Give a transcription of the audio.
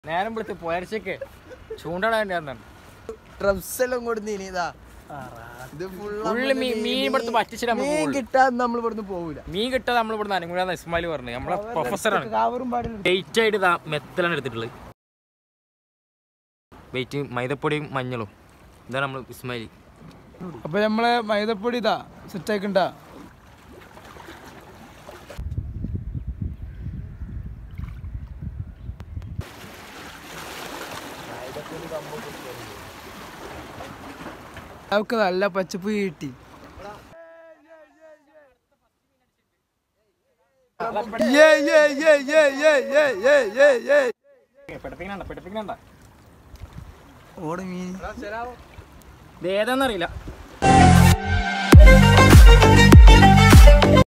നേരം വിളിച്ച് പുലർച്ചയ്ക്ക് ചൂണ്ടടാൻ ഡ്രസ് എല്ലാം കൊടുത്തീനി ഇതാ ഇത് full Full നമ്മള് മീൻ- മീൻ ഇവിടുന്ന് വറ്റിച്ചിട്ട് നമ്മള് മീൻ പോവുള്ളൂ. കിട്ടാതെ നമ്മൾ ഇവിടുന്ന് പോകൂല മീൻ കിട്ടാതെ നമ്മൾ ഇവിടെ അനങ്ങൂലെന്ന് ഇസ്മായിൽ പറഞ്ഞു നമ്മളെ പ്രൊഫസറാണ് കാവറും പാടില്ല ഡേറ്റ് ആയിട്ട് ഇതാ മെത്തലാണ് എടുത്തിട്ടുള്ളത് വെയിറ്റ് മൈദപ്പൊടിയും മഞ്ഞളും ഇതാണ് നമ്മൾ ഇസ്മായിൽ അപ്പൊ നമ്മളെ മൈദപ്പൊടി ഇതാ സെറ്റ് ആക്കണ്ട അവർക്ക് നല്ല പച്ചപ്പ് കിട്ടി യേ, യേ, യേ, യേ, യേ, യേ, യേ, യേ, യേ. പിടിപ്പിക്കണ്ട പിടിപ്പിക്കണ്ട ഓട് മീൻ ഇത് ഏതാന്നറിയില്ല